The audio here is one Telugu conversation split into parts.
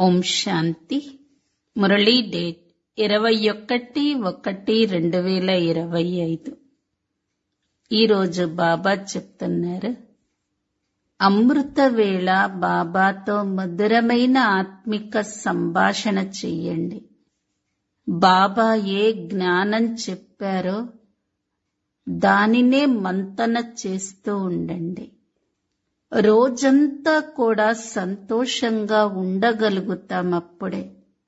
ఓం శాంతి మురళీ డేట్ ఇరవై ఒకటి ఒకటి రెండు వేల ఇరవై ఐదు ఈరోజు బాబా చెప్తున్నారు అమృత వేళ బాబాతో మధురమైన ఆత్మిక సంభాషణ చెయ్యండి బాబా ఏ జ్ఞానం చెప్పారో దానినే మంతన చేస్తూ ఉండండి రోజంతా కూడా సంతోషంగా ఉండగలుగుతాం అప్పుడే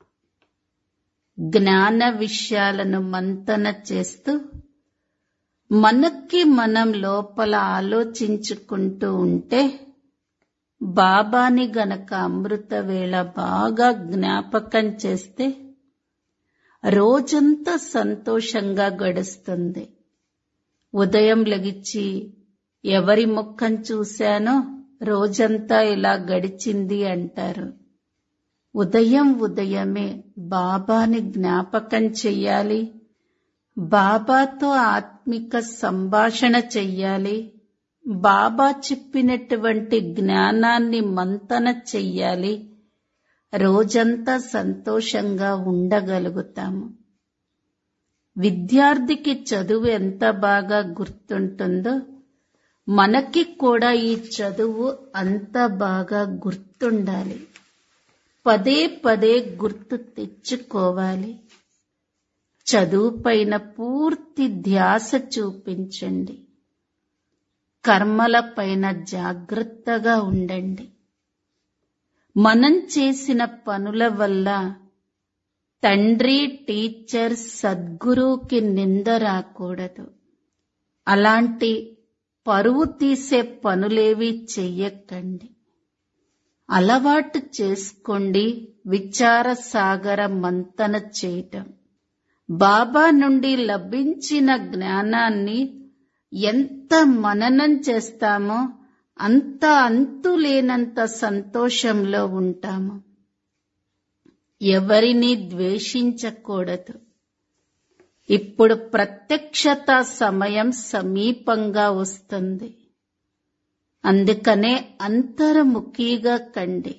జ్ఞాన విషయాలను మంతన చేస్తూ మనకి మనం లోపల ఆలోచించుకుంటూ ఉంటే బాబాని గనక అమృత వేళ బాగా జ్ఞాపకం చేస్తే రోజంతా సంతోషంగా గడుస్తుంది ఉదయం లగిచి ఎవరి ముఖం చూశానో రోజంతా ఇలా గడిచింది అంటారు ఉదయం ఉదయమే బాబాని జ్ఞాపకం చెయ్యాలి బాబాతో ఆత్మిక సంభాషణ చెయ్యాలి బాబా చెప్పినటువంటి జ్ఞానాన్ని మంతన చెయ్యాలి రోజంతా సంతోషంగా ఉండగలుగుతాము విద్యార్థికి చదువు ఎంత బాగా గుర్తుంటుందో మనకి కూడా ఈ చదువు అంత బాగా గుర్తుండాలి పదే పదే గుర్తు తెచ్చుకోవాలి చదువు పైన పూర్తి ధ్యాస చూపించండి కర్మల పైన జాగ్రత్తగా ఉండండి మనం చేసిన పనుల వల్ల తండ్రి టీచర్ సద్గురువుకి నింద రాకూడదు అలాంటి పరువు తీసే పనులేవి చెయ్యకండి అలవాటు చేసుకోండి విచార సాగర మంతన చేయటం బాబా నుండి లభించిన జ్ఞానాన్ని ఎంత మననం చేస్తామో అంత అంతులేనంత సంతోషంలో ఉంటాము ఎవరిని ద్వేషించకూడదు ఇప్పుడు ప్రత్యక్షత సమయం సమీపంగా వస్తుంది అందుకనే అంతర్ముఖిగా కండి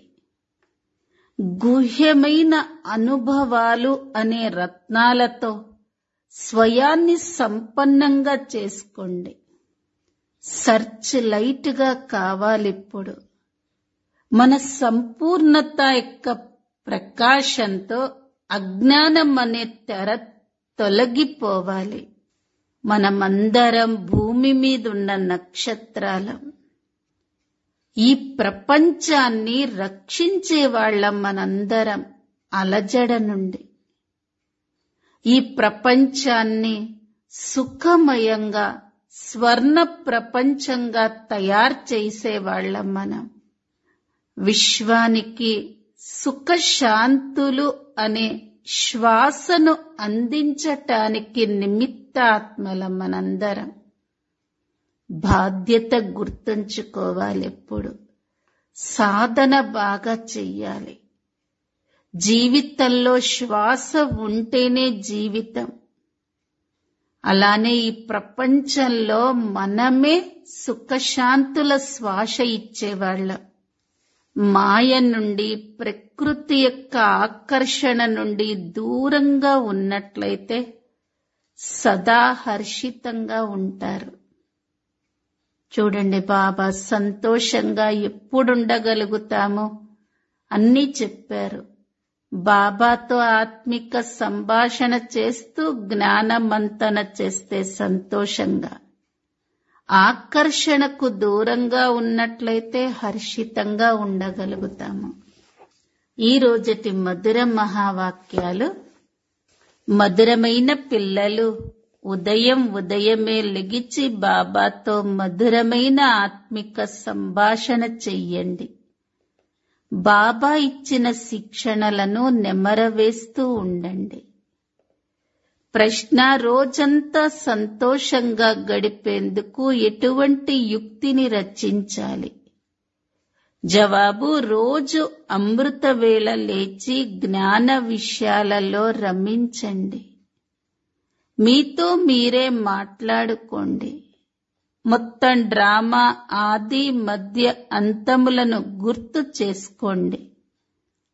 గుహ్యమైన అనుభవాలు అనే రత్నాలతో స్వయాన్ని సంపన్నంగా చేసుకోండి సర్చ్ లైట్ గా కావాలిప్పుడు మన సంపూర్ణత యొక్క ప్రకాశంతో అజ్ఞానం అనే తెర తొలగిపోవాలి మనమందరం భూమి మీద ఉన్న నక్షత్రాలం ఈ ప్రపంచాన్ని రక్షించే వాళ్ళం మనందరం అలజడ నుండి ఈ ప్రపంచాన్ని సుఖమయంగా స్వర్ణ ప్రపంచంగా తయారు చేసేవాళ్ళం మనం విశ్వానికి సుఖశాంతులు అనే శ్వాసను అందించటానికి నిమిత్తాత్మల మనందరం బాధ్యత గుర్తుంచుకోవాలి ఎప్పుడు సాధన బాగా చెయ్యాలి జీవితంలో శ్వాస ఉంటేనే జీవితం అలానే ఈ ప్రపంచంలో మనమే సుఖశాంతుల శ్వాస ఇచ్చేవాళ్ళం మాయ నుండి ప్రకృతి యొక్క ఆకర్షణ నుండి దూరంగా ఉన్నట్లయితే సదా హర్షితంగా ఉంటారు చూడండి బాబా సంతోషంగా ఎప్పుడుండగలుగుతామో అన్నీ చెప్పారు బాబాతో ఆత్మిక సంభాషణ చేస్తూ జ్ఞానమంతన చేస్తే సంతోషంగా ఆకర్షణకు దూరంగా ఉన్నట్లయితే హర్షితంగా ఉండగలుగుతాము ఈ రోజటి మధుర మహావాక్యాలు మధురమైన పిల్లలు ఉదయం ఉదయమే లెగిచి బాబాతో మధురమైన ఆత్మిక సంభాషణ చెయ్యండి బాబా ఇచ్చిన శిక్షణలను నెమరవేస్తూ ఉండండి ప్రశ్న రోజంతా సంతోషంగా గడిపేందుకు ఎటువంటి యుక్తిని రచించాలి జవాబు రోజు అమృత వేళ లేచి జ్ఞాన విషయాలలో రమించండి మీతో మీరే మాట్లాడుకోండి మొత్తం డ్రామా ఆది మధ్య అంతములను గుర్తు చేసుకోండి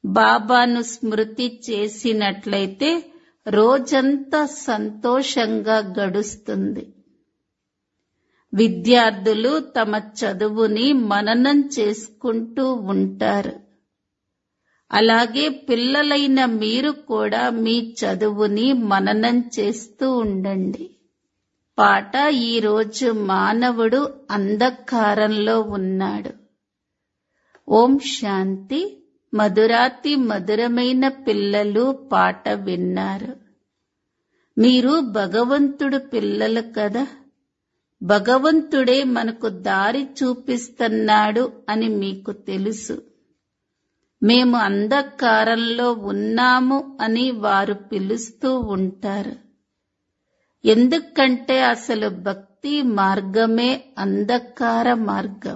బాబాను స్మృతి చేసినట్లయితే రోజంతా సంతోషంగా గడుస్తుంది విద్యార్థులు తమ చదువుని మననం చేసుకుంటూ ఉంటారు అలాగే పిల్లలైన మీరు కూడా మీ చదువుని మననం చేస్తూ ఉండండి పాట ఈరోజు మానవుడు అంధకారంలో ఉన్నాడు ఓం శాంతి మధురాతి మధురమైన పిల్లలు పాట విన్నారు మీరు భగవంతుడు పిల్లలు కదా భగవంతుడే మనకు దారి చూపిస్తున్నాడు అని మీకు తెలుసు మేము అంధకారంలో ఉన్నాము అని వారు పిలుస్తూ ఉంటారు ఎందుకంటే అసలు భక్తి మార్గమే అంధకార మార్గం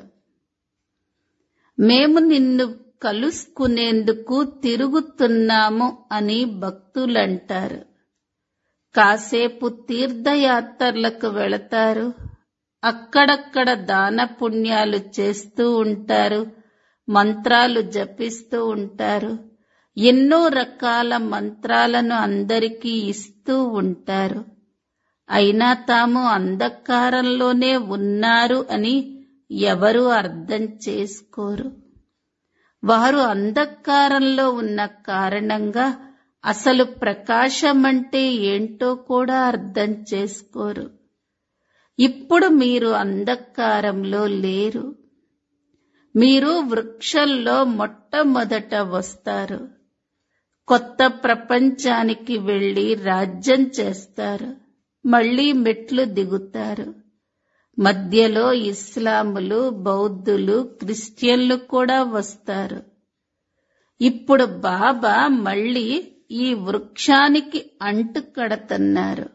మేము నిన్ను కలుసుకునేందుకు తిరుగుతున్నాము అని భక్తులంటారు కాసేపు తీర్థయాత్రలకు వెళతారు అక్కడక్కడ దాన పుణ్యాలు చేస్తూ ఉంటారు మంత్రాలు జపిస్తూ ఉంటారు ఎన్నో రకాల మంత్రాలను అందరికీ ఇస్తూ ఉంటారు అయినా తాము అంధకారంలోనే ఉన్నారు అని ఎవరు అర్థం చేసుకోరు వారు అంధకారంలో ఉన్న కారణంగా అసలు ప్రకాశం అంటే ఏంటో కూడా అర్థం చేసుకోరు ఇప్పుడు మీరు అంధకారంలో లేరు మీరు వృక్షంలో మొట్టమొదట వస్తారు కొత్త ప్రపంచానికి వెళ్లి రాజ్యం చేస్తారు మళ్లీ మెట్లు దిగుతారు మధ్యలో ఇస్లాములు బౌద్ధులు క్రిస్టియన్లు కూడా వస్తారు ఇప్పుడు బాబా మళ్ళీ ఈ వృక్షానికి అంటు కడతన్నారు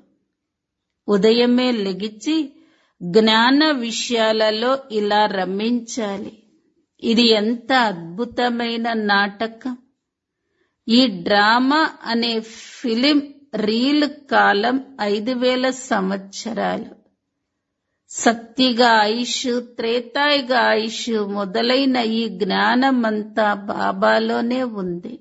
ఉదయమే లెగిచి జ్ఞాన విషయాలలో ఇలా రమించాలి ఇది ఎంత అద్భుతమైన నాటకం ఈ డ్రామా అనే ఫిలిం రీల్ కాలం ఐదు వేల సంవత్సరాలు సత్తిగా ఆయుష్ త్రేతాయిగా ఆయుష్ మొదలైన ఈ జ్ఞానమంతా బాబాలోనే ఉంది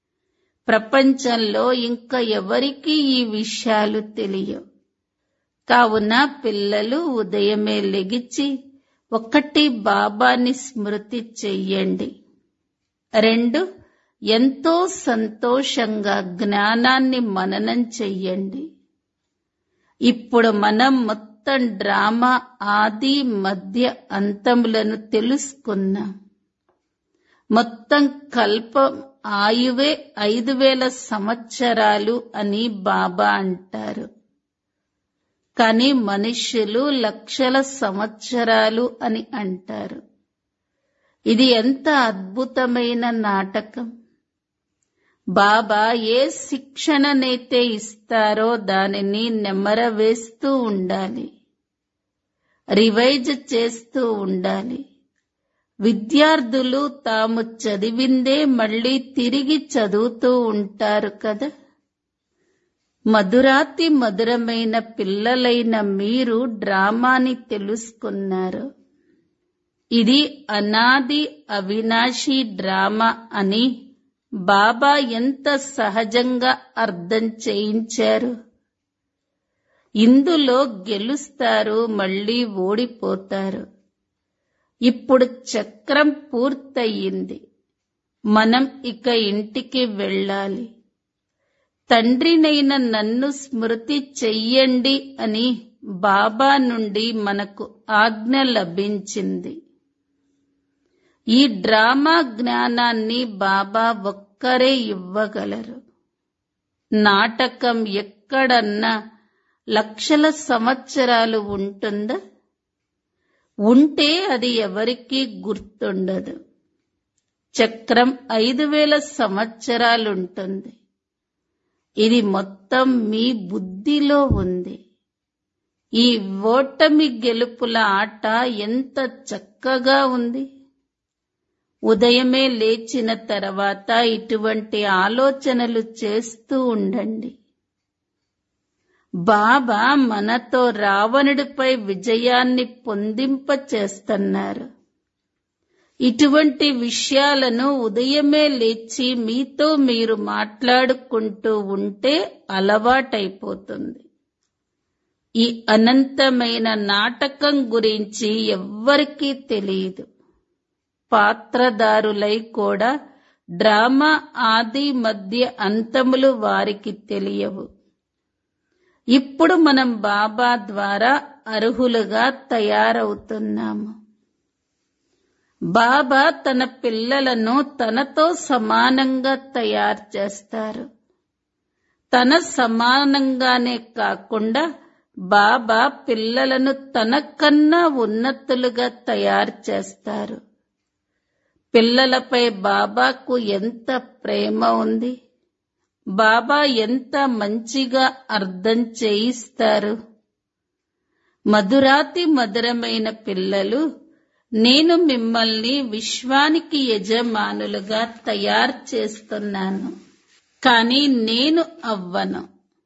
ప్రపంచంలో ఇంకా ఎవరికీ ఈ విషయాలు తెలియవు కావున పిల్లలు ఉదయమే లెగిచి ఒకటి బాబాని స్మృతి చెయ్యండి రెండు ఎంతో సంతోషంగా జ్ఞానాన్ని మననం చెయ్యండి ఇప్పుడు మనం మొత్తం డ్రామా ఆది మధ్య అంతములను తెలుసుకున్నాం మొత్తం కల్పం ఆయువే ఐదు వేల సంవత్సరాలు అని బాబా అంటారు కానీ మనుష్యులు లక్షల సంవత్సరాలు అని అంటారు ఇది ఎంత అద్భుతమైన నాటకం బాబా ఏ శిక్షణనైతే ఇస్తారో దానిని నెమరవేస్తూ ఉండాలి రివైజ్ చేస్తూ ఉండాలి విద్యార్థులు తాము చదివిందే మళ్ళీ తిరిగి చదువుతూ ఉంటారు కదా మధురాతి మధురమైన పిల్లలైన మీరు డ్రామాని తెలుసుకున్నారు ఇది అనాది అవినాశి డ్రామా అని బాబా ఎంత సహజంగా అర్థం చేయించారు ఇందులో గెలుస్తారు మళ్ళీ ఓడిపోతారు ఇప్పుడు చక్రం పూర్తయింది మనం ఇక ఇంటికి వెళ్ళాలి తండ్రినైన నన్ను స్మృతి చెయ్యండి అని బాబా నుండి మనకు ఆజ్ఞ లభించింది ఈ డ్రామా జ్ఞానాన్ని బాబా ఒక్కరే ఇవ్వగలరు నాటకం ఎక్కడన్నా లక్షల సంవత్సరాలు ఉంటుందా ఉంటే అది ఎవరికీ గుర్తుండదు చక్రం ఐదు వేల సంవత్సరాలుంటుంది ఇది మొత్తం మీ బుద్ధిలో ఉంది ఈ ఓటమి గెలుపుల ఆట ఎంత చక్కగా ఉంది ఉదయమే లేచిన తర్వాత ఇటువంటి ఆలోచనలు చేస్తూ ఉండండి బాబా మనతో రావణుడిపై విజయాన్ని పొందింప చేస్తున్నారు ఇటువంటి విషయాలను ఉదయమే లేచి మీతో మీరు మాట్లాడుకుంటూ ఉంటే అలవాటైపోతుంది ఈ అనంతమైన నాటకం గురించి ఎవ్వరికీ తెలియదు పాత్రదారులై కూడా డ్రామా ఆది మధ్య అంతములు వారికి తెలియవు ఇప్పుడు మనం బాబా ద్వారా అర్హులుగా తయారవుతున్నాము బాబా తన పిల్లలను తనతో సమానంగా తయారు చేస్తారు తన సమానంగానే కాకుండా బాబా పిల్లలను తనకన్నా ఉన్నతులుగా తయారు చేస్తారు పిల్లలపై బాబాకు ఎంత ప్రేమ ఉంది బాబా ఎంత మంచిగా అర్థం చేయిస్తారు మధురాతి మధురమైన పిల్లలు నేను మిమ్మల్ని విశ్వానికి యజమానులుగా తయారు చేస్తున్నాను కానీ నేను అవ్వను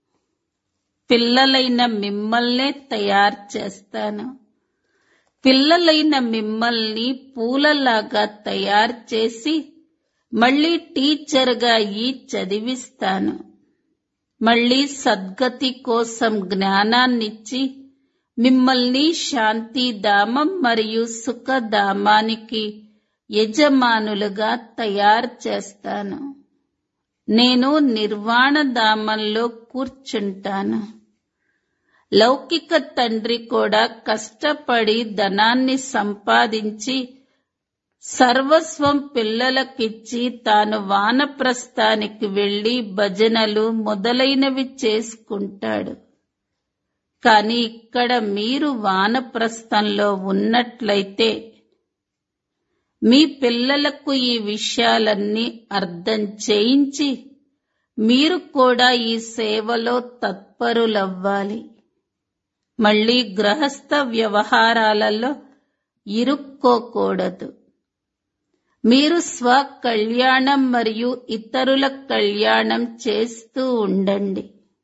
పిల్లలైన మిమ్మల్నే తయారు చేస్తాను పిల్లలైన మిమ్మల్ని పూలలాగా తయారు చేసి మళ్ళీ టీచర్గా ఈ చదివిస్తాను మళ్ళీ సద్గతి కోసం జ్ఞానాన్నిచ్చి మిమ్మల్ని శాంతిధామం మరియు సుఖధామానికి యజమానులుగా తయారు చేస్తాను నేను నిర్వాణ ధామంలో కూర్చుంటాను లౌకిక తండ్రి కూడా కష్టపడి ధనాన్ని సంపాదించి సర్వస్వం పిల్లలకిచ్చి తాను వానప్రస్థానికి వెళ్లి భజనలు మొదలైనవి చేసుకుంటాడు కాని ఇక్కడ మీరు వానప్రస్థంలో ఉన్నట్లయితే మీ పిల్లలకు ఈ విషయాలన్నీ అర్థం చేయించి మీరు కూడా ఈ సేవలో తత్పరులవ్వాలి మళ్ళీ గృహస్థ వ్యవహారాలలో ఇరుక్కోకూడదు మీరు స్వ కళ్యాణం మరియు ఇతరుల కళ్యాణం చేస్తూ ఉండండి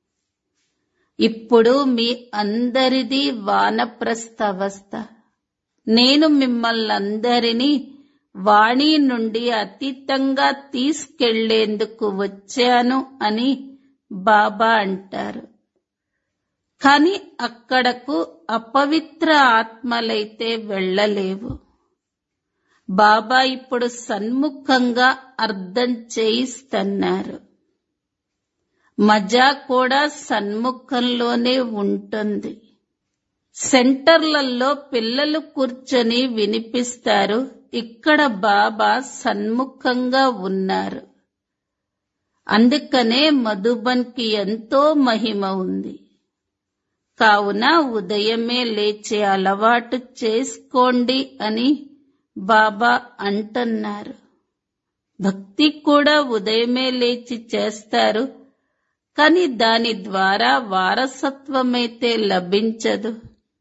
ఇప్పుడు మీ అందరిది వానప్రస్థ అవస్థ నేను మిమ్మల్నందరినీ వాణి నుండి అతీతంగా తీసుకెళ్లేందుకు వచ్చాను అని బాబా అంటారు కాని అక్కడకు అపవిత్ర ఆత్మలైతే వెళ్ళలేవు బాబా ఇప్పుడు సన్ముఖంగా అర్థం చేయిస్తున్నారు మజా కూడా సన్ముఖంలోనే ఉంటుంది సెంటర్లలో పిల్లలు కూర్చొని వినిపిస్తారు ఇక్కడ బాబా సన్ముఖంగా ఉన్నారు అందుకనే మధుబన్కి ఎంతో మహిమ ఉంది కావున ఉదయమే లేచే అలవాటు చేసుకోండి అని బాబా అంటున్నారు భక్తి కూడా ఉదయమే లేచి చేస్తారు కాని దాని ద్వారా వారసత్వమైతే లభించదు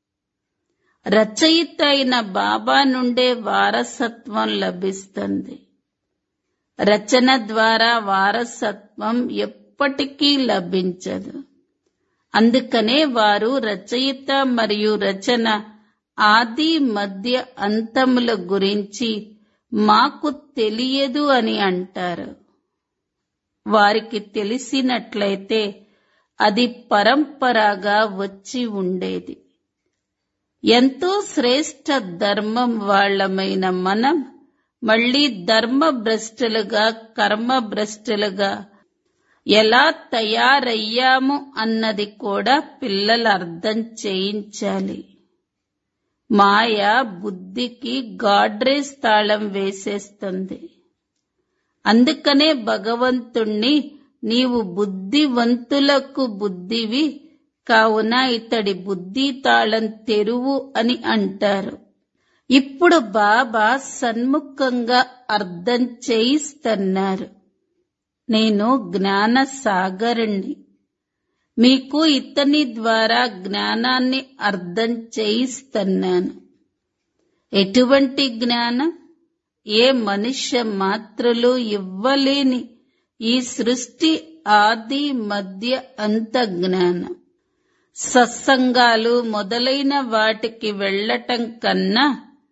రచయిత అయిన బాబా నుండే వారసత్వం లభిస్తుంది రచన ద్వారా వారసత్వం ఎప్పటికీ లభించదు అందుకనే వారు రచయిత మరియు రచన ఆది మధ్య అంతముల గురించి మాకు తెలియదు అని అంటారు వారికి తెలిసినట్లయితే అది పరంపరగా వచ్చి ఉండేది ఎంతో శ్రేష్ట ధర్మం వాళ్లమైన మనం మళ్ళీ ధర్మ భ్రష్టులుగా కర్మ భ్రష్టులుగా ఎలా తయారయ్యాము అన్నది కూడా పిల్లలు అర్థం చేయించాలి మాయ బుద్ధికి గాడ్రేజ్ తాళం వేసేస్తుంది అందుకనే భగవంతుణ్ణి నీవు బుద్ధివంతులకు బుద్ధివి కావున ఇతడి బుద్ధి తాళం తెరువు అని అంటారు ఇప్పుడు బాబా సన్ముఖంగా అర్థం చేయిస్తున్నారు నేను జ్ఞాన సాగరుణ్ణి మీకు ఇతని ద్వారా జ్ఞానాన్ని అర్థం చేయిస్తున్నాను ఎటువంటి జ్ఞానం ఏ మనుష్య మాత్రలు ఇవ్వలేని ఈ సృష్టి ఆది మధ్య అంత జ్ఞానం సత్సంగాలు మొదలైన వాటికి వెళ్ళటం కన్నా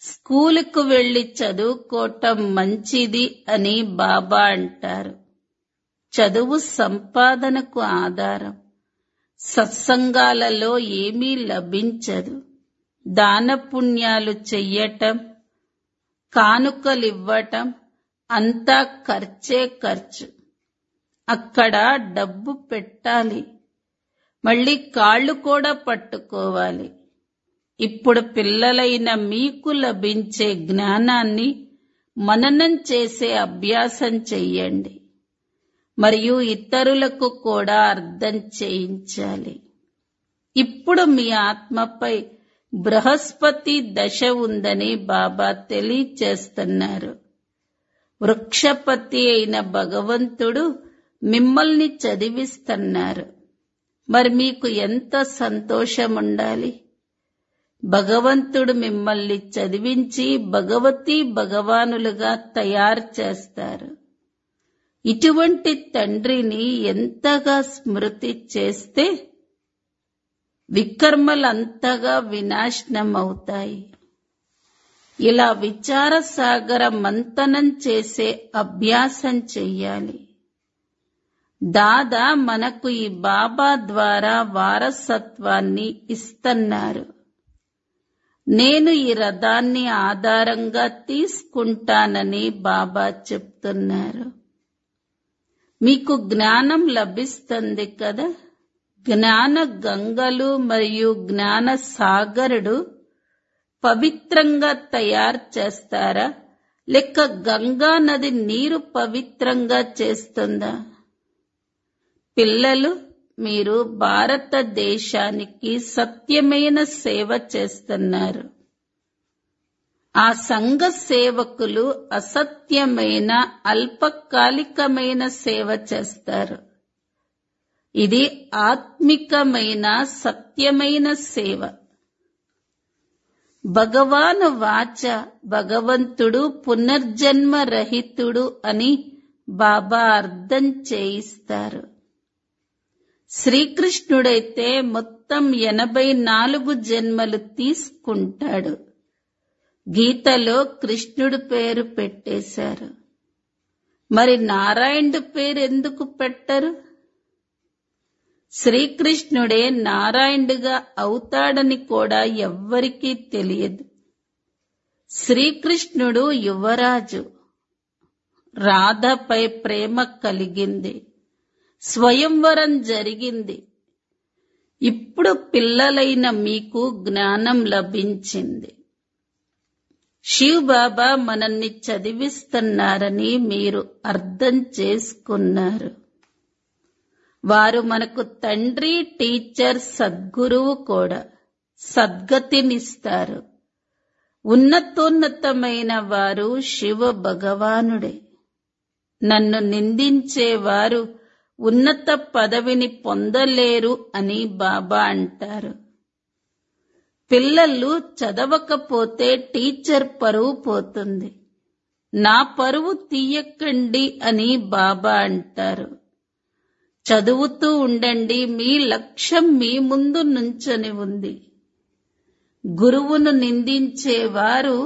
స్కూలుకు వెళ్లి చదువుకోవటం మంచిది అని బాబా అంటారు చదువు సంపాదనకు ఆధారం సత్సంగాలలో ఏమీ లభించదు దాన పుణ్యాలు చెయ్యటం కానుకలివ్వటం అంతా ఖర్చే ఖర్చు అక్కడ డబ్బు పెట్టాలి మళ్ళీ కాళ్ళు కూడా పట్టుకోవాలి ఇప్పుడు పిల్లలైన మీకు లభించే జ్ఞానాన్ని మననం చేసే అభ్యాసం చెయ్యండి మరియు ఇతరులకు కూడా అర్థం చేయించాలి ఇప్పుడు మీ ఆత్మపై బృహస్పతి దశ ఉందని బాబా తెలియచేస్తున్నారు వృక్షపతి అయిన భగవంతుడు మిమ్మల్ని చదివిస్తున్నారు మరి మీకు ఎంత సంతోషం ఉండాలి భగవంతుడు మిమ్మల్ని చదివించి భగవతి భగవానులుగా తయారు చేస్తారు ఇటువంటి తండ్రిని ఎంతగా స్మృతి చేస్తే వికర్మలంతగా వినాశనం అవుతాయి ఇలా విచార సాగర మంతనం చేసే అభ్యాసం చెయ్యాలి దాదా మనకు ఈ బాబా ద్వారా వారసత్వాన్ని ఇస్తున్నారు నేను ఈ రథాన్ని ఆధారంగా తీసుకుంటానని బాబా చెప్తున్నారు మీకు జ్ఞానం లభిస్తుంది కదా జ్ఞాన గంగలు మరియు జ్ఞాన సాగరుడు పవిత్రంగా తయారు చేస్తారా లేక గంగా నది నీరు పవిత్రంగా చేస్తుందా పిల్లలు మీరు భారతదేశానికి సత్యమైన సేవ చేస్తున్నారు ఆ సంఘ సేవకులు అసత్యమైన అల్పకాలికమైన సేవ చేస్తారు ఇది ఆత్మికమైన సత్యమైన సేవ భగవాను వాచ భగవంతుడు పునర్జన్మ రహితుడు అని బాబా అర్థం చేయిస్తారు శ్రీకృష్ణుడైతే మొత్తం ఎనభై నాలుగు జన్మలు తీసుకుంటాడు గీతలో కృష్ణుడు పేరు పెట్టేశారు మరి నారాయణుడు పేరు ఎందుకు పెట్టరు శ్రీకృష్ణుడే నారాయణుడిగా అవుతాడని కూడా ఎవ్వరికీ తెలియదు శ్రీకృష్ణుడు యువరాజు రాధపై ప్రేమ కలిగింది స్వయంవరం జరిగింది ఇప్పుడు పిల్లలైన మీకు జ్ఞానం లభించింది శివ్ బాబా మనల్ని చదివిస్తున్నారని మీరు అర్థం చేసుకున్నారు వారు మనకు తండ్రి టీచర్ సద్గురువు కూడా సద్గతినిస్తారు ఉన్నతోన్నతమైన వారు శివ భగవానుడే నన్ను నిందించేవారు ఉన్నత పదవిని పొందలేరు అని బాబా అంటారు పిల్లలు చదవకపోతే టీచర్ పరువు పోతుంది నా పరువు తీయకండి అని బాబా అంటారు చదువుతూ ఉండండి మీ లక్ష్యం మీ ముందు నుంచొని ఉంది గురువును నిందించేవారు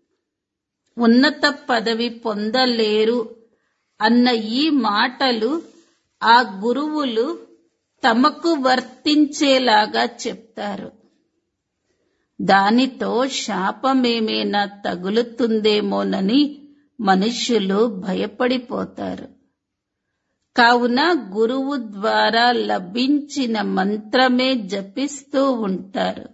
ఉన్నత పదవి పొందలేరు అన్న ఈ మాటలు ఆ గురువులు తమకు వర్తించేలాగా చెప్తారు దానితో శాపమేమైనా తగులుతుందేమోనని మనుష్యులు భయపడిపోతారు కావున గురువు ద్వారా లభించిన మంత్రమే జపిస్తూ ఉంటారు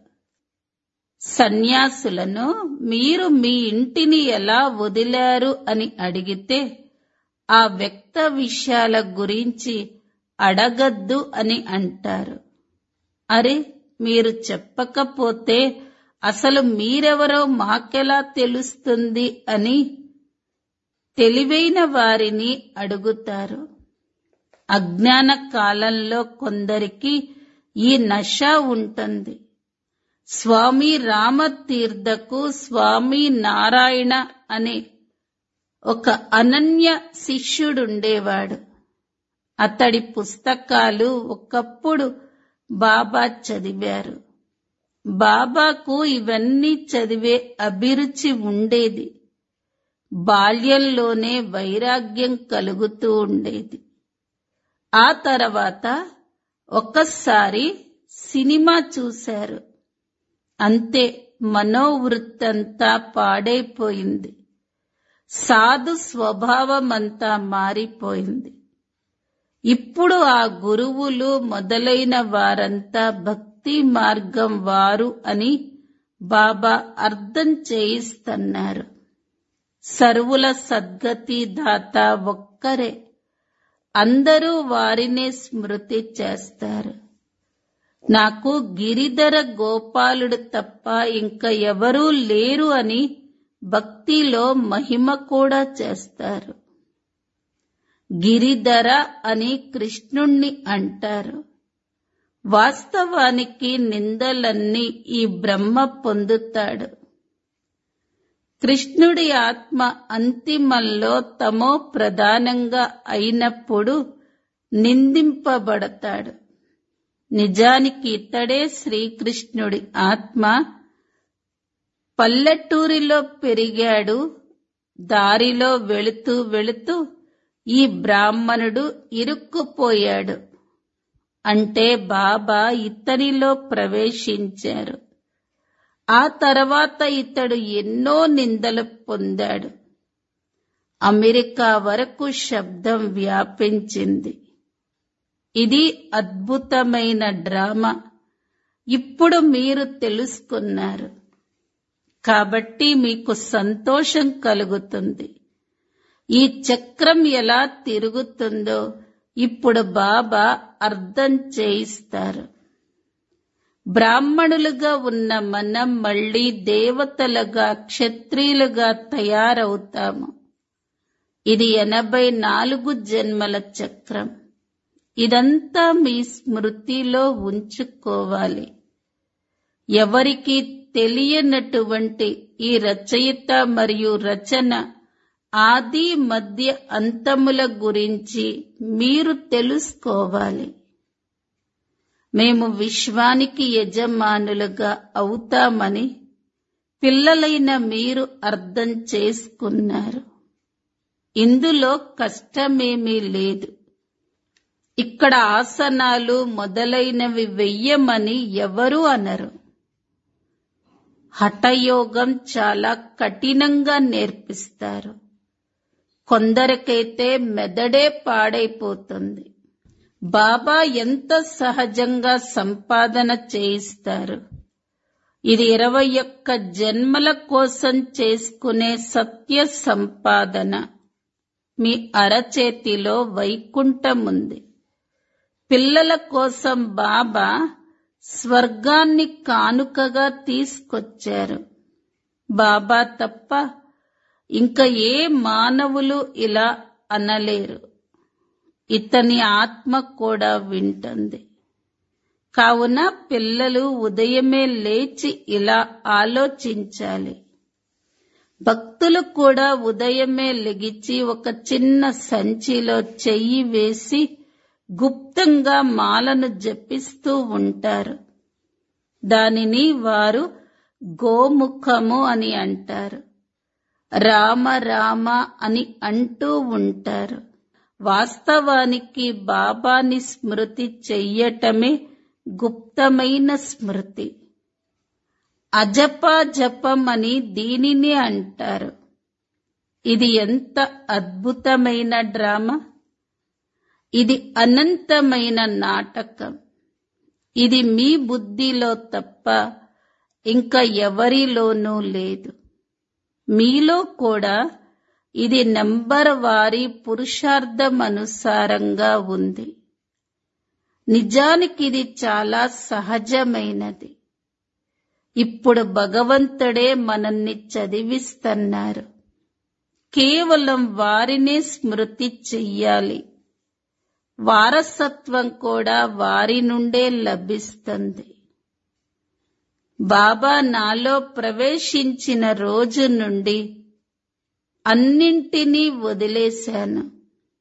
సన్యాసులను మీరు మీ ఇంటిని ఎలా వదిలారు అని అడిగితే ఆ వ్యక్త విషయాల గురించి అడగద్దు అని అంటారు అరే మీరు చెప్పకపోతే అసలు మీరెవరో మాకెలా తెలుస్తుంది అని తెలివైన వారిని అడుగుతారు అజ్ఞాన కాలంలో కొందరికి ఈ నష ఉంటుంది స్వామి రామతీర్థకు స్వామి నారాయణ అనే ఒక అనన్య శిష్యుడుండేవాడు అతడి పుస్తకాలు ఒకప్పుడు బాబా చదివారు బాబాకు ఇవన్నీ చదివే అభిరుచి ఉండేది బాల్యంలోనే వైరాగ్యం కలుగుతూ ఉండేది ఆ తర్వాత ఒక్కసారి సినిమా చూశారు అంతే మనోవృత్తంతా పాడైపోయింది సాధు స్వభావమంతా మారిపోయింది ఇప్పుడు ఆ గురువులు మొదలైన వారంతా భక్తి మార్గం వారు అని బాబా అర్థం చేయిస్తున్నారు సర్వుల సద్గతి దాత ఒక్కరే అందరూ వారినే స్మృతి చేస్తారు నాకు గిరిధర గోపాలుడు తప్ప ఇంకా ఎవరూ లేరు అని భక్తిలో మహిమ కూడా చేస్తారు గిరిధర అని కృష్ణుణ్ణి అంటారు వాస్తవానికి నిందలన్నీ ఈ బ్రహ్మ పొందుతాడు కృష్ణుడి ఆత్మ అంతిమంలో తమో ప్రధానంగా అయినప్పుడు నిందింపబడతాడు నిజానికి ఇతడే శ్రీకృష్ణుడి ఆత్మ పల్లెటూరిలో పెరిగాడు దారిలో వెళుతూ వెళుతూ ఈ బ్రాహ్మణుడు ఇరుక్కుపోయాడు అంటే బాబా ఇతనిలో ప్రవేశించారు ఆ తర్వాత ఇతడు ఎన్నో నిందలు పొందాడు అమెరికా వరకు శబ్దం వ్యాపించింది ఇది అద్భుతమైన డ్రామా ఇప్పుడు మీరు తెలుసుకున్నారు కాబట్టి మీకు సంతోషం కలుగుతుంది ఈ చక్రం ఎలా తిరుగుతుందో ఇప్పుడు బాబా అర్థం చేయిస్తారు బ్రాహ్మణులుగా ఉన్న మనం మళ్ళీ దేవతలుగా క్షత్రియులుగా తయారవుతాము ఇది ఎనభై నాలుగు జన్మల చక్రం ఇదంతా మీ స్మృతిలో ఉంచుకోవాలి ఎవరికి తెలియనటువంటి ఈ రచయిత మరియు రచన ఆది మధ్య అంతముల గురించి మీరు తెలుసుకోవాలి మేము విశ్వానికి యజమానులుగా అవుతామని పిల్లలైన మీరు అర్థం చేసుకున్నారు ఇందులో కష్టమేమీ లేదు ఇక్కడ ఆసనాలు మొదలైనవి వెయ్యమని ఎవరు అనరు హఠయోగం చాలా కఠినంగా నేర్పిస్తారు కొందరికైతే మెదడే పాడైపోతుంది బాబా ఎంత సహజంగా సంపాదన చేయిస్తారు ఇది ఇరవై ఒక్క జన్మల కోసం చేసుకునే సత్య సంపాదన మీ అరచేతిలో వైకుంఠం ఉంది పిల్లల కోసం బాబా స్వర్గాన్ని కానుకగా తీసుకొచ్చారు బాబా తప్ప ఇంకా ఏ మానవులు ఇలా అనలేరు ఇతని ఆత్మ కూడా వింటుంది కావున పిల్లలు ఉదయమే లేచి ఇలా ఆలోచించాలి భక్తులు కూడా ఉదయమే లెగిచి ఒక చిన్న సంచిలో చెయ్యి వేసి గుప్తంగా మాలను జపిస్తూ ఉంటారు దానిని వారు గోముఖము అని అంటారు రామ రామ అని అంటూ ఉంటారు వాస్తవానికి బాబాని స్మృతి చెయ్యటమే గుప్తమైన స్మృతి అజపా జపం అని దీనిని అంటారు ఇది ఎంత అద్భుతమైన డ్రామా ఇది అనంతమైన నాటకం ఇది మీ బుద్ధిలో తప్ప ఇంకా ఎవరిలోనూ లేదు మీలో కూడా ఇది నంబర్ వారి పురుషార్థం అనుసారంగా ఉంది నిజానికి ఇది చాలా సహజమైనది ఇప్పుడు భగవంతుడే మనల్ని చదివిస్తున్నారు కేవలం వారినే స్మృతి చెయ్యాలి వారసత్వం కూడా వారి నుండే లభిస్తుంది బాబా నాలో ప్రవేశించిన రోజు నుండి అన్నింటినీ వదిలేశాను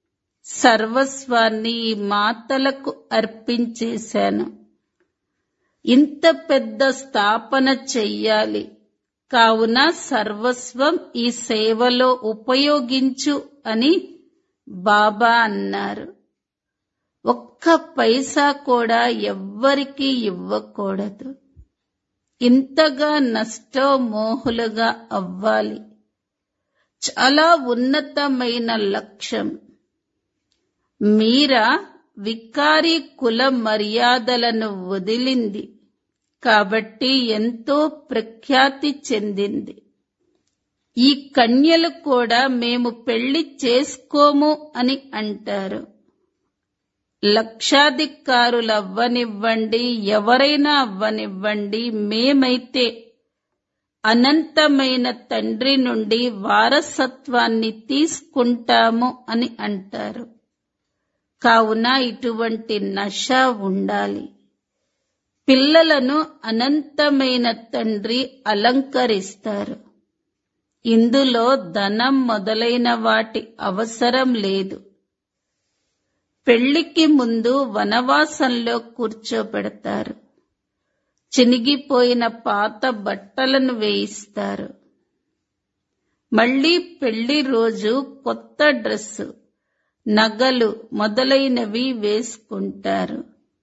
సర్వస్వాన్ని ఈ మాతలకు అర్పించేశాను ఇంత పెద్ద స్థాపన చెయ్యాలి కావున సర్వస్వం ఈ సేవలో ఉపయోగించు అని బాబా అన్నారు ఒక్క పైసా కూడా ఎవ్వరికీ ఇవ్వకూడదు ఇంతగా నష్టమోహులుగా అవ్వాలి చాలా ఉన్నతమైన లక్ష్యం మీరా వికారి కుల మర్యాదలను వదిలింది కాబట్టి ఎంతో ప్రఖ్యాతి చెందింది ఈ కన్యలు కూడా మేము పెళ్లి చేసుకోము అని అంటారు లక్షాధికారులు అవ్వనివ్వండి ఎవరైనా అవ్వనివ్వండి మేమైతే అనంతమైన తండ్రి నుండి వారసత్వాన్ని తీసుకుంటాము అని అంటారు కావున ఇటువంటి నష ఉండాలి పిల్లలను అనంతమైన తండ్రి అలంకరిస్తారు ఇందులో ధనం మొదలైన వాటి అవసరం లేదు పెళ్లికి ముందు వనవాసంలో కూర్చోబెడతారు చినిగిపోయిన పాత బట్టలను వేయిస్తారు మళ్ళీ పెళ్లి రోజు కొత్త డ్రెస్సు నగలు మొదలైనవి వేసుకుంటారు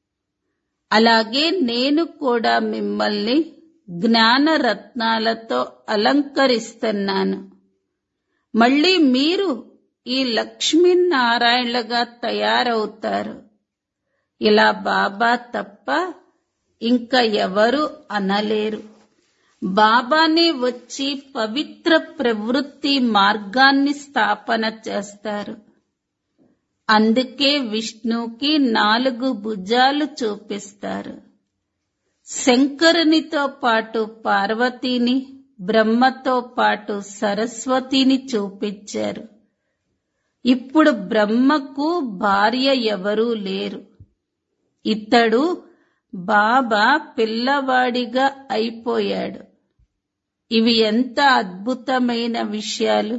అలాగే నేను కూడా మిమ్మల్ని జ్ఞాన రత్నాలతో అలంకరిస్తున్నాను మళ్ళీ మీరు ఈ లక్ష్మీనారాయణలుగా తయారవుతారు ఇలా బాబా తప్ప ఇంకా ఎవరు అనలేరు బాబానే వచ్చి పవిత్ర ప్రవృత్తి మార్గాన్ని స్థాపన చేస్తారు అందుకే విష్ణుకి నాలుగు భుజాలు చూపిస్తారు శంకరునితో పాటు పార్వతీని బ్రహ్మతో పాటు సరస్వతిని చూపించారు ఇప్పుడు బ్రహ్మకు భార్య ఎవరూ లేరు ఇతడు బాబా పిల్లవాడిగా అయిపోయాడు ఇవి ఎంత అద్భుతమైన విషయాలు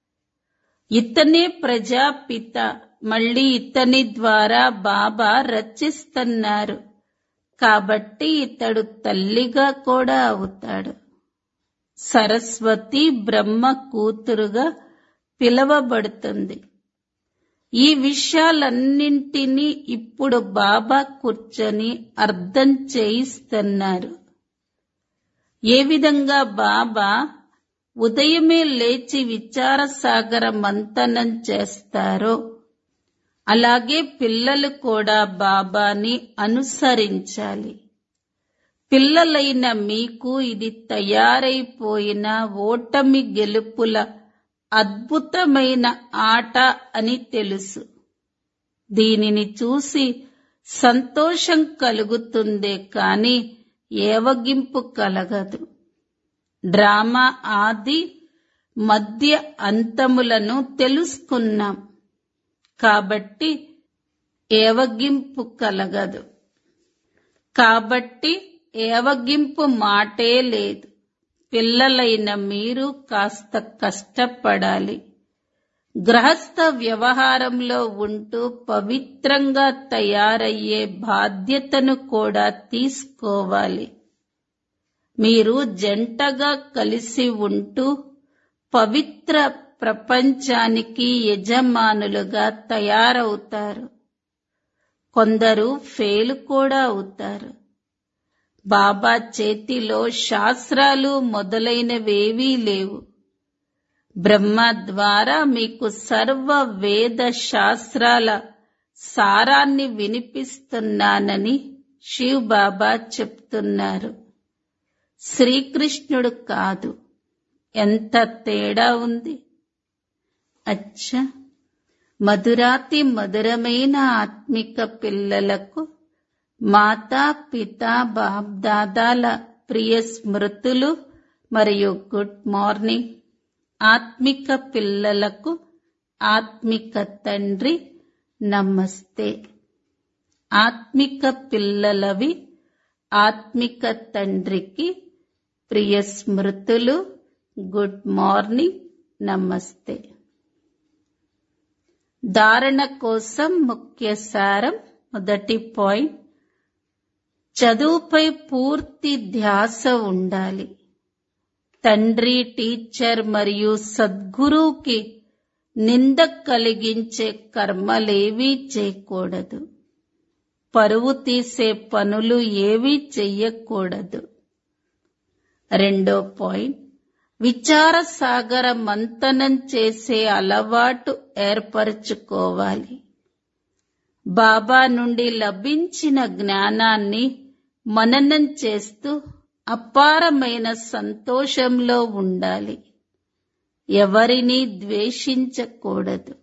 ఇతనే ప్రజాపిత మళ్ళీ ఇతని ద్వారా బాబా రచిస్తున్నారు కాబట్టి ఇతడు తల్లిగా కూడా అవుతాడు సరస్వతి బ్రహ్మ కూతురుగా పిలవబడుతుంది ఈ విషయాలన్నింటినీ ఇప్పుడు బాబా కూర్చొని అర్థం చేయిస్తున్నారు ఏ విధంగా బాబా ఉదయమే లేచి విచారసాగర మంతనం చేస్తారో అలాగే పిల్లలు కూడా బాబాని అనుసరించాలి పిల్లలైన మీకు ఇది తయారైపోయిన ఓటమి గెలుపుల అద్భుతమైన ఆట అని తెలుసు దీనిని చూసి సంతోషం కలుగుతుందే కాని ఏవగింపు కలగదు డ్రామా ఆది మధ్య అంతములను తెలుసుకున్నాం కాబట్టి ఏవగింపు కలగదు కాబట్టి ఏవగింపు మాటే లేదు పిల్లలైన మీరు కాస్త కష్టపడాలి గృహస్థ వ్యవహారంలో ఉంటూ పవిత్రంగా తయారయ్యే బాధ్యతను కూడా తీసుకోవాలి మీరు జంటగా కలిసి ఉంటూ పవిత్ర ప్రపంచానికి యజమానులుగా తయారవుతారు కొందరు ఫెయిల్ కూడా అవుతారు బాబా చేతిలో శాస్త్రాలు మొదలైనవేవీ లేవు బ్రహ్మ ద్వారా మీకు సర్వ వేద శాస్త్రాల సారాన్ని వినిపిస్తున్నానని శివ్ బాబా చెప్తున్నారు శ్రీకృష్ణుడు కాదు ఎంత తేడా ఉంది అచ్చా మధురాతి మధురమైన ఆత్మిక పిల్లలకు మాతా పిత బాప్ దాదాల ప్రియ స్మృతులు మరియు గుడ్ మార్నింగ్ ఆత్మిక పిల్లలకు ఆత్మిక తండ్రి నమస్తే ఆత్మిక పిల్లలవి ఆత్మిక తండ్రికి ప్రియ స్మృతులు గుడ్ మార్నింగ్ నమస్తే ధారణ కోసం ముఖ్య సారం మొదటి పాయింట్ చదువుపై పూర్తి ధ్యాస ఉండాలి తండ్రి టీచర్ మరియు సద్గురువుకి నింద కలిగించే కర్మలేవీ చేయకూడదు పరువు తీసే పనులు ఏవీ చెయ్యకూడదు రెండో పాయింట్ విచార సాగర మంతనం చేసే అలవాటు ఏర్పరచుకోవాలి బాబా నుండి లభించిన జ్ఞానాన్ని మననం చేస్తూ అపారమైన సంతోషంలో ఉండాలి ఎవరిని ద్వేషించకూడదు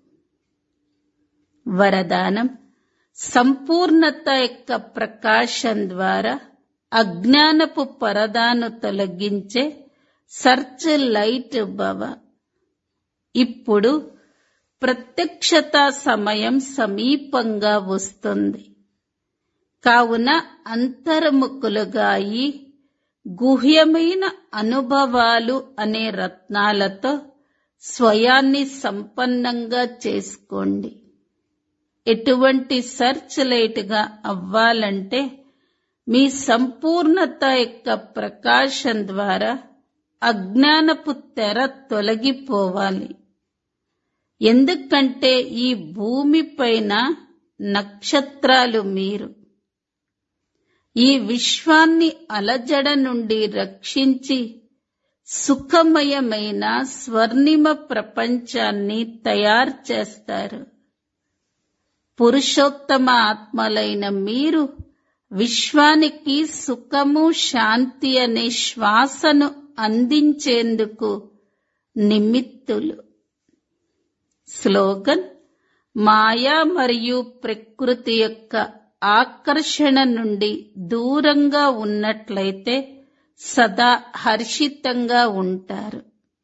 వరదానం సంపూర్ణత యొక్క ప్రకాశం ద్వారా అజ్ఞానపు పరదాను తొలగించే సర్చ్ లైట్ భవ ఇప్పుడు ప్రత్యక్షత సమయం సమీపంగా వస్తుంది కావున అంతర్ముఖులుగా అయి గుహ్యమైన అనుభవాలు అనే రత్నాలతో స్వయాన్ని సంపన్నంగా చేసుకోండి ఎటువంటి సర్చ్ లైట్గా అవ్వాలంటే మీ సంపూర్ణత యొక్క ప్రకాశం ద్వారా అజ్ఞానపు తెర తొలగిపోవాలి ఎందుకంటే ఈ భూమిపైన నక్షత్రాలు మీరు ఈ విశ్వాన్ని అలజడ నుండి రక్షించి సుఖమయమైన స్వర్ణిమ ప్రపంచాన్ని తయారు చేస్తారు పురుషోత్తమ ఆత్మలైన మీరు విశ్వానికి సుఖము శాంతి అనే శ్వాసను అందించేందుకు నిమిత్తులు స్లోగన్ మాయా మరియు ప్రకృతి యొక్క ఆకర్షణ నుండి దూరంగా ఉన్నట్లయితే సదా హర్షితంగా ఉంటారు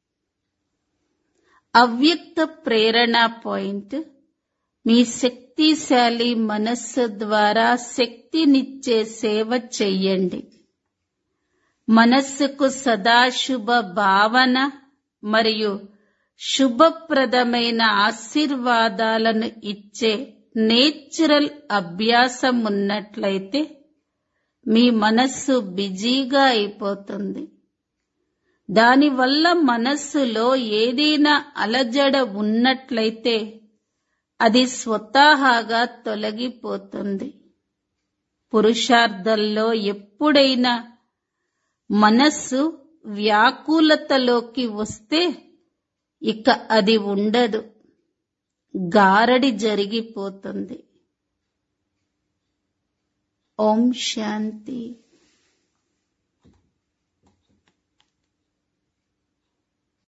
అవ్యక్త ప్రేరణ పాయింట్ మీ శక్తిశాలి మనస్సు ద్వారా శక్తినిచ్చే సేవ చెయ్యండి మనస్సుకు సదాశుభ భావన మరియు శుభప్రదమైన ఆశీర్వాదాలను ఇచ్చే నేచురల్ అభ్యాసం ఉన్నట్లయితే మీ మనస్సు బిజీగా అయిపోతుంది దానివల్ల మనస్సులో ఏదైనా అలజడ ఉన్నట్లయితే అది స్వతహాగా తొలగిపోతుంది పురుషార్థంలో ఎప్పుడైనా మనస్సు వ్యాకులతలోకి వస్తే ఇక అది ఉండదు గారడి జరిగిపోతుంది ఓం శాంతి